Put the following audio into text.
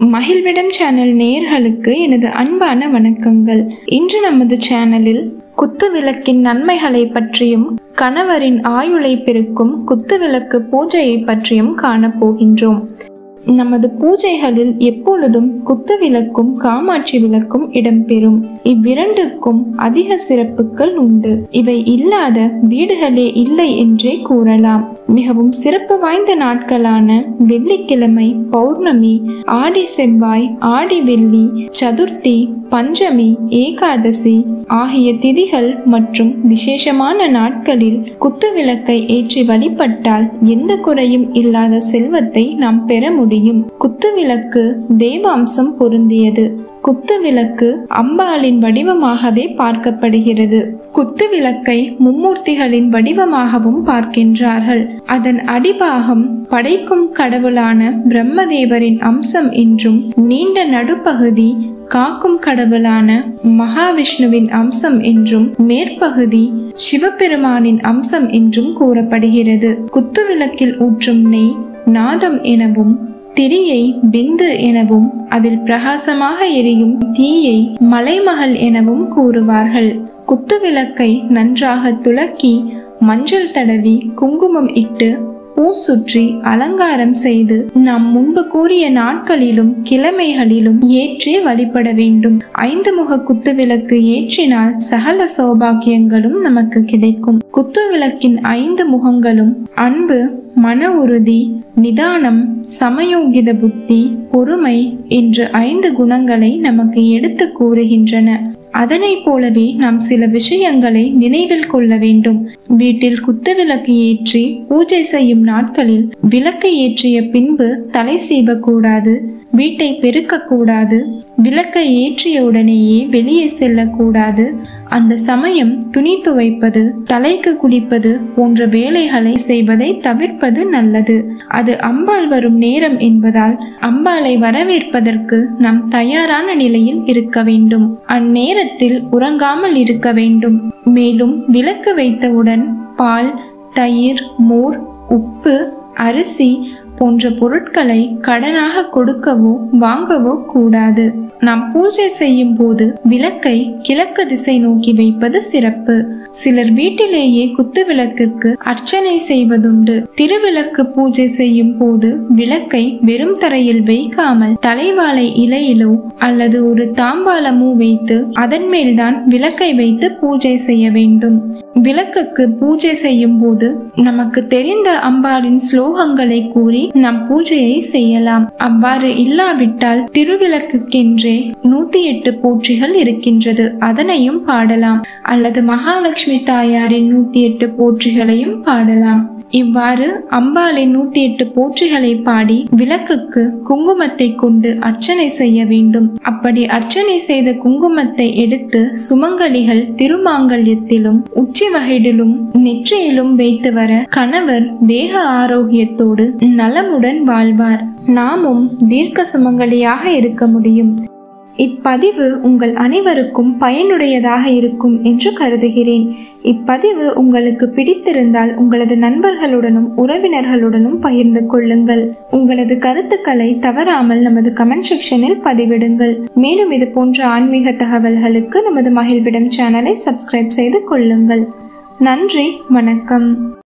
மகிழ்விடம் channel நேயர்களுக்கு எனது அன்பான வணக்கங்கள் இன்று நமது சேனலில் குத்துவிளக்கின் நன்மைகளை பற்றியும் கணவரின் ஆயுளை பெருக்கும் குத்துவிளக்கு பூஜையை பற்றியும் காணப்போகின்றோம் நமது பூஜைகளில் எப்பொழுதும் குத்து விளக்கும் காமாட்சி விளக்கும் இடம்பெறும் இவ்விரண்டுக்கும் அதிக சிறப்புகள் உண்டு இவை இல்லாத வீடுகளே இல்லை என்றே கூறலாம் மிகவும் சிறப்பு வாய்ந்த நாட்களான வெள்ளிக்கிழமை பௌர்ணமி ஆடி செவ்வாய் ஆடி வெள்ளி சதுர்த்தி பஞ்சமி ஏகாதசி ஆகிய திதிகள் மற்றும் விசேஷமான நாட்களில் குத்துவிளக்கை ஏற்றி வழிபட்டால் எந்த குறையும் இல்லாத செல்வத்தை நாம் பெற முடியும் குத்துவிளக்கு தெய்வாம்சம் பொருந்தியது குத்துவிளக்கு அம்பாளின் வடிவமாகவே பார்க்கப்படுகிறது குத்துவிளக்கை மும்மூர்த்திகளின் வடிவமாகவும் பார்க்கின்றார்கள் அதன் அடிபாகம் படைக்கும் கடவுளான பிரம்மதேவரின் அம்சம் என்றும் நீண்ட நடுப்பகுதி காக்கும் கடவுளான மகாவிஷ்ணுவின் அம்சம் என்றும் மேற்பகுதி சிவபெருமானின் அம்சம் என்றும் கூறப்படுகிறது குத்துவிளக்கில் ஊற்றும் நெய் நாதம் எனவும் திரியை பிந்து எனவும் அதில் பிரகாசமாக எரியும் தீயை மலைமகள் எனவும் கூறுவார்கள் குத்துவிளக்கை நன்றாக துலக்கி மஞ்சள் தடவி குங்குமம் இட்டு பூ சுற்றி அலங்காரம் செய்து நாம் முன்பு கூறிய நாட்களிலும் கிழமைகளிலும் ஏற்றி வழிபட வேண்டும் ஐந்து முக குத்துவிளக்கு ஏற்றினால் சகல சௌபாகியங்களும் நமக்கு கிடைக்கும் குத்துவிளக்கின் ஐந்து முகங்களும் அன்பு மன உறுதி நிதானம் சமயோகித புத்தி பொறுமை என்று ஐந்து குணங்களை நமக்கு எடுத்து கூறுகின்றன அதனைப் போலவே நாம் சில விஷயங்களை நினைவில் கொள்ள வேண்டும் வீட்டில் குத்துவிளக்கு ஏற்றி பூஜை செய்யும் நாட்களில் விளக்கை ஏற்றிய பின்பு தலை சீவக்கூடாது வீட்டை பெருக்கக்கூடாது விளக்கை ஏற்றிய உடனேயே வெளியே செல்லக்கூடாது அந்த சமயம் துணி துவைப்பது தலைக்கு குளிப்பது போன்ற வேலைகளை செய்வதை தவிர்ப்பது நல்லது அது அம்பாள் வரும் நேரம் என்பதால் அம்பாளை வரவேற்பதற்கு நாம் தயாரான நிலையில் இருக்க வேண்டும் அந்நேரத்தில் உறங்காமல் இருக்க வேண்டும் மேலும் விளக்கு வைத்தவுடன் பால் தயிர் மோர் உப்பு அரிசி போன்ற பொருட்களை கடனாக கொடுக்கவோ வாங்கவோ கூடாது நாம் பூஜை செய்யும் போது விளக்கை கிழக்கு திசை நோக்கி வைப்பது சிறப்பு சிலர் வீட்டிலேயே குத்து விளக்குக்கு அர்ச்சனை செய்வதுண்டு திருவிளக்கு பூஜை செய்யும் போது விளக்கை வெறும் தரையில் வைக்காமல் தலைவாழை இலையிலோ அல்லது ஒரு தாம்பாலமோ வைத்து அதன் மேல்தான் விளக்கை வைத்து பூஜை செய்ய வேண்டும் விளக்குக்கு பூஜை செய்யும் போது நமக்கு தெரிந்த அம்பாளின் ஸ்லோகங்களை கூறி நம் பூஜையை செய்யலாம் அவ்வாறு இல்லாவிட்டால் திருவிளக்குக்கென்றே நூத்தி எட்டு போற்றிகள் இருக்கின்றது அதனையும் பாடலாம் அல்லது மகாலட்சுமி தாயாரின் நூத்தி எட்டு போற்றிகளையும் பாடலாம் இவ்வாறு அம்பாளின் நூத்தி எட்டு போற்றிகளை பாடி விளக்குக்கு குங்குமத்தை கொண்டு அர்ச்சனை செய்ய வேண்டும் அப்படி அர்ச்சனை செய்த குங்குமத்தை எடுத்து சுமங்கலிகள் திருமாங்கல்யத்திலும் உச்சி வகையிலும் நெற்றியிலும் வைத்து வர கணவர் தேக ஆரோக்கியத்தோடு நலமுடன் வாழ்வார் நாமும் தீர்க்க சுமங்கலியாக இருக்க முடியும் இப்பதிவு உங்கள் அனைவருக்கும் பயனுடையதாக இருக்கும் என்று கருதுகிறேன் இப்பதிவு உங்களுக்கு பிடித்திருந்தால் உங்களது நண்பர்களுடனும் உறவினர்களுடனும் பகிர்ந்து கொள்ளுங்கள் உங்களது கருத்துக்களை தவறாமல் நமது கமெண்ட் செக்ஷனில் பதிவிடுங்கள் மேலும் இது போன்ற ஆன்மீக தகவல்களுக்கு நமது மகிழ்விடம் சேனலை சப்ஸ்கிரைப் செய்து கொள்ளுங்கள் நன்றி வணக்கம்